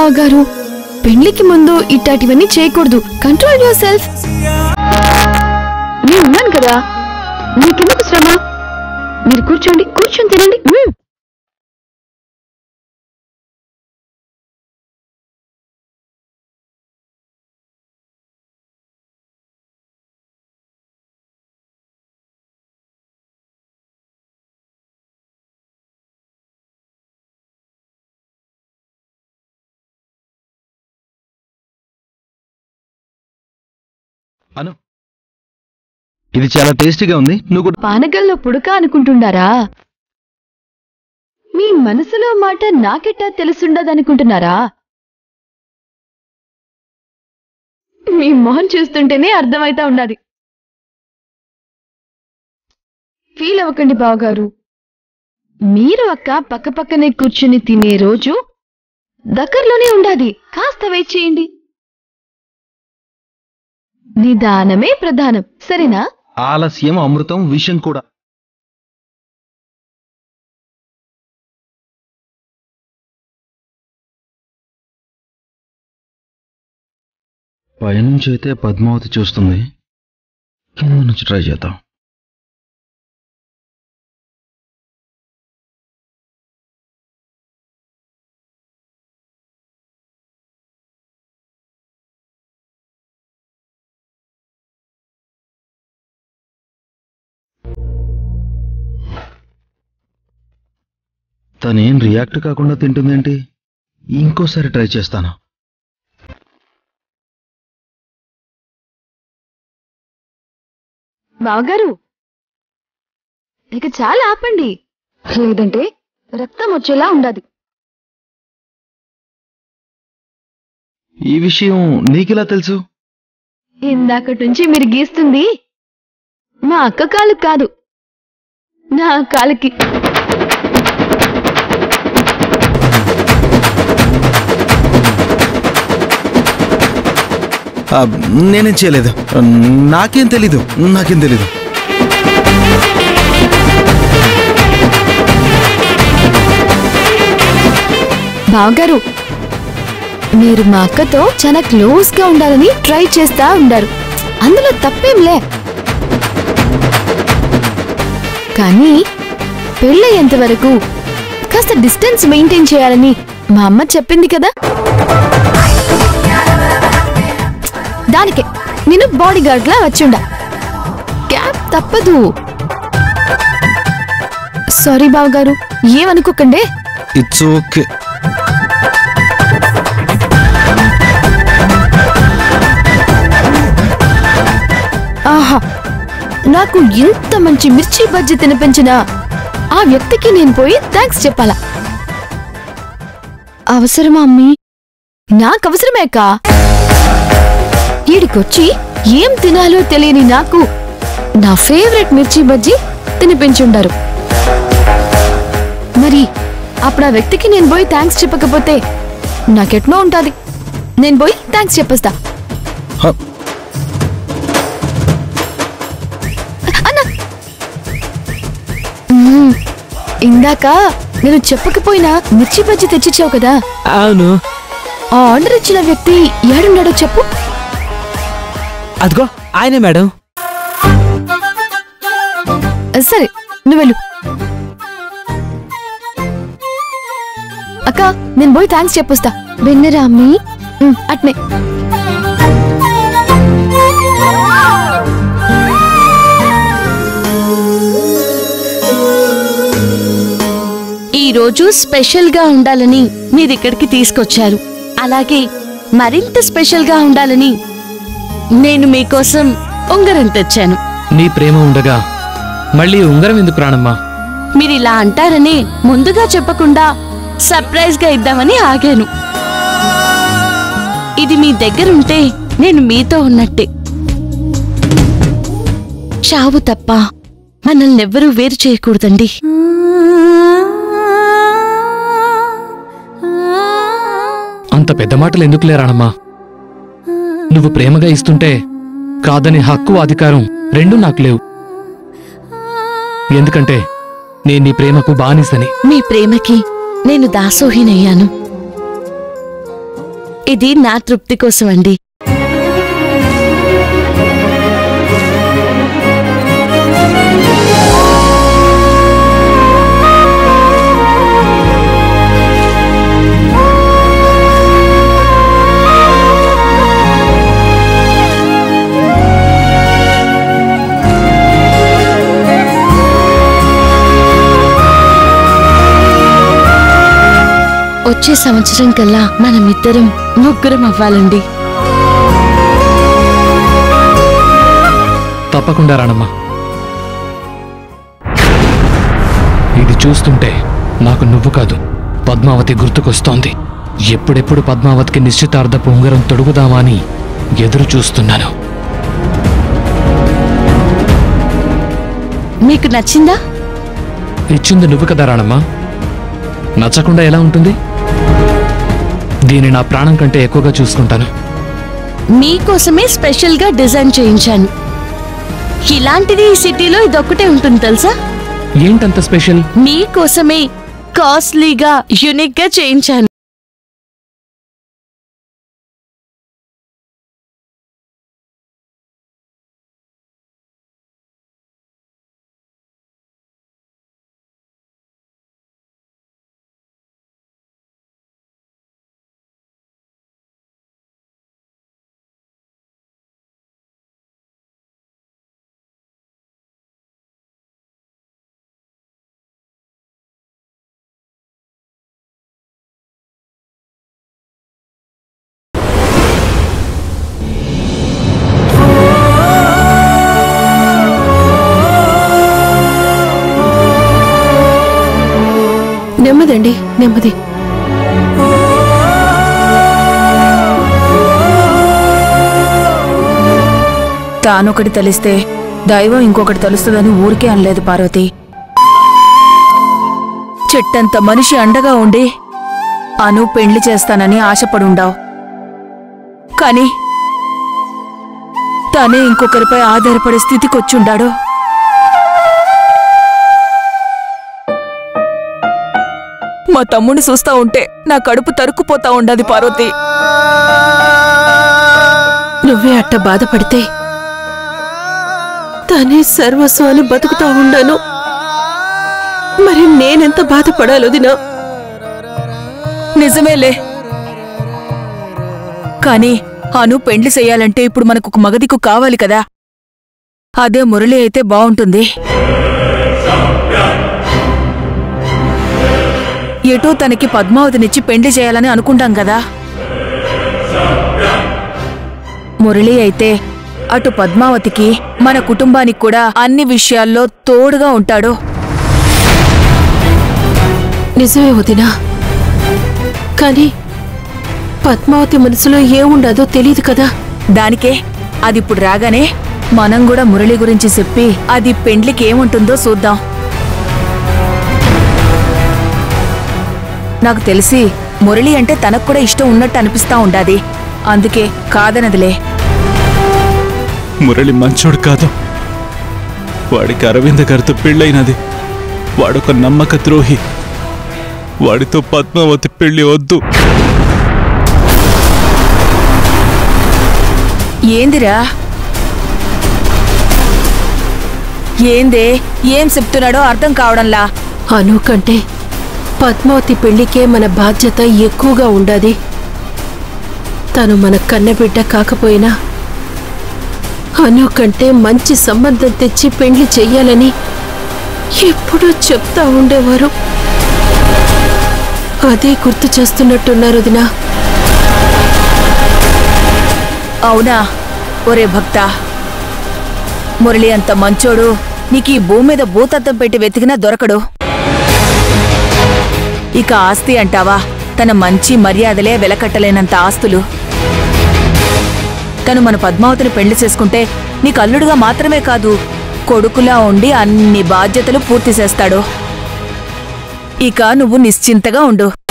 బావగారు పెళ్లికి ముందు ఇట్లాంటివన్నీ చేయకూడదు కంట్రోల్ యువర్ సెల్ఫ్ నేను ఉన్నాను కదా మీకెందుకు శ్రమ మీరు కూర్చోండి కూర్చొని తినండి మ్మ్. అను ఇది చాలా టేస్టీగా ఉంది నువ్వు కూడా పానగల్లో పుడక అనుకుంటున్నారా మీ మనసులో మాట నాకెట్టా తెలుసుండదనుకుంటున్నారా మీ మొహం చూస్తుంటేనే అర్థమైతా ఉండాది ఫీల్ అవ్వకండి బావగారు మీరు అక్క పక్కపక్కనే కూర్చుని తినే రోజు దగ్గరలోనే ఉండాది కాస్త వెయిట్ చేయండి నిదానమే ప్రధానం సరేనా ఆలస్యం అమృతం విషం కూడా పైనుంచి అయితే పద్మావతి చూస్తుంది కింద నుంచి ట్రై చేద్దాం తనేం రియాక్ట్ కాకుండా తింటుందేంటి ఇంకోసారి ట్రై చేస్తాను బావగారు ఇక చాలా ఆపండి లేదంటే రక్తం వచ్చేలా ఉండాది ఈ విషయం నీకెలా తెలుసు ఇందాకటి నుంచి మీరు గీస్తుంది మా అక్క కాలు కాదు నా కాలుకి ఆ, నేనేం చేయలేదు నాకేం తెలీదు నాకేం తెలీదు బావగారు మీరు మా అక్కతో చాలా క్లోజ్ గా ఉండాలని ట్రై చేస్తా ఉండారు అందులో తప్పేంలే కానీ పెళ్ళయ్యేంత వరకు కాస్త డిస్టెన్స్ మెయింటైన్ చేయాలని మా అమ్మ చెప్పింది కదా దానికే నేను బాడీ గార్డ్ లా వచ్చిండా క్యాబ్ తప్పదు సారీ బావగారు ఏమనుకోకండే ఇట్స్ ఓకే ఆహా నాకు ఇంత మంచి మిర్చి బజ్జీ తినిపించిన ఆ వ్యక్తికి నేను పోయి థ్యాంక్స్ చెప్పాలా అవసరమా అమ్మీ నాకు అవసరమే కా ఈడికొచ్చి ఏం తినాలో తెలియని నాకు నా ఫేవరెట్ మిర్చి బజ్జీ తినిపించుండారు మరి అప్పుడు ఆ వ్యక్తికి నేను పోయి థ్యాంక్స్ చెప్పకపోతే నాకెట్నో ఉంటాది నేను పోయి థ్యాంక్స్ చెప్పేస్తా హ, అన్నా మ్మ్. ఇందాక నేను చెప్పకపోయినా మిర్చి బజ్జి తెచ్చిచ్చావు కదా అవును ఆ ఆర్డర్ ఇచ్చిన వ్యక్తి ఏడున్నాడో చెప్పు అదిగో ఆయనే మేడం సరే నువ్వు వెళ్ళు అక్క నేను పోయి థ్యాంక్స్ చెప్పొస్తా వెన్నెరా అమ్మి మ్మ్, అట్నే ఈ రోజు స్పెషల్ గా ఉండాలని మీరు ఇక్కడికి తీసుకొచ్చారు అలాగే మరింత స్పెషల్ గా ఉండాలని నేను మీకోసం ఉంగరం తెచ్చాను నీ ప్రేమ ఉండగా మళ్ళీ ఉంగరం ఎందుకు రానమ్మా మీరు ఇలా అంటారని ముందుగా చెప్పకుండా సర్ప్రైజ్ గా ఇద్దామని ఆగాను ఇది మీ దగ్గరుంటే నేను మీతో ఉన్నట్టే చావు తప్ప మనల్ని ఎవ్వరూ వేరు చేయకూడదండి అంత పెద్ద మాటలు ఎందుకు లేరానమ్మా నువ్వు ప్రేమగా ఇస్తుంటే కాదని హక్కు అధికారం రెండూ నాకు లేవు ఎందుకంటే నేను నీ ప్రేమకు బానిసని మీ ప్రేమకి నేను దాసోహినయ్యాను ఇది నా తృప్తి కోసం అండి వచ్చే సంవత్సరం కల్లా మనమిద్దరం ముగ్గురం అవ్వాలండి తప్పకుండా రానమ్మా ఇది చూస్తుంటే నాకు నువ్వు కాదు పద్మావతి గుర్తుకొస్తోంది ఎప్పుడెప్పుడు పద్మావతికి నిశ్చితార్థపు ఉంగరం తొడుగుదామా అని ఎదురు చూస్తున్నాను మీకు నచ్చిందా ఇచ్చింది నువ్వు కదా రాణమ్మా నచ్చకుండా ఎలా ఉంటుంది దీన్ని నా ప్రాణం కంటే ఎక్కువగా చూసుకుంటాను మీకోసమే స్పెషల్ గా డిజైన్ చేయించాను ఇలాంటిది ఈ సిటీలో ఇదొక్కటే ఉంటుంది తెలుసా ఏంటంత స్పెషల్ మీకోసమే కాస్ట్లీగా యునిక్ గా చేయించాను నెమ్మదండి నెమ్మది తానొకటి తెలిస్తే దైవం ఇంకొకటి తెలుస్తుందని ఊరికే అనలేదు పార్వతి చెట్టంత మనిషి అండగా ఉండి అను పెండ్లి చేస్తానని ఆశపడుండావు కాని తనే ఇంకొకరిపై ఆధారపడే స్థితికొచ్చుండాడు మా తమ్ముడిని చూస్తా ఉంటే నా కడుపు తరుక్కుపోతా ఉండదు పార్వతి నువ్వే అట్ట బాధపడితే తనే సర్వస్వం అని బతుకుతా ఉండాను మరి నేనెంత బాధపడాలో దినా నిజమేలే కాని అను పెండ్లి చెయ్యాలంటే ఇప్పుడు మనకు ఒక మగదికు కావాలి కదా అదే మురళి అయితే బావుంటుంది ఎటో తనకి పద్మావతినిచ్చి పెండ్లి చేయాలని అనుకుంటాం కదా మురళి అయితే అటు పద్మావతికి మన కుటుంబానికి కూడా అన్ని విషయాల్లో తోడుగా ఉంటాడు నిజమే వదినా కానీ పద్మావతి మనసులో ఏముండదో తెలియదు కదా దానికే అది ఇప్పుడు రాగానే మనం కూడా మురళి గురించి చెప్పి అది పెండ్లికి ఏముంటుందో చూద్దాం నాకు తెలిసి మురళి అంటే తనకు కూడా ఇష్టం ఉన్నట్టు అనిపిస్తా ఉండాది అందుకే కాదనదిలే మురళి మంచోడు కాదు వాడికి అరవింద గారితో పెళ్ళైనది వాడొక నమ్మక ద్రోహి వాడితో పద్మావతి పెళ్లి వద్దు ఏందిరా ఏందే ఏం చెప్తున్నాడో అర్థం కావడంలా అను కంటే పద్మావతి పెళ్లికే మన బాధ్యత ఎక్కువగా ఉండాది తను మన కన్నబిడ్డ కాకపోయినా అను కంటే మంచి సంబంధం తెచ్చి పెళ్లి చెయ్యాలని ఎప్పుడూ చెప్తా ఉండేవారు అదే గుర్తు చేస్తున్నట్టున్నారు వదినా అవునా ఒరే భక్త మురళి అంత మంచోడు నీకు ఈ భూమి మీద భూతత్వం పెట్టి వెతికినా దొరకడు ఇక ఆస్తి అంటావా తన మంచి మర్యాదలే వెలకట్టలేనంత ఆస్తులు తను మన పద్మావతిని పెళ్లి చేసుకుంటే నీకు అల్లుడుగా మాత్రమే కాదు కొడుకులా ఉండి అన్ని బాధ్యతలు పూర్తి చేస్తాడు ఇక నువ్వు నిశ్చింతగా ఉండు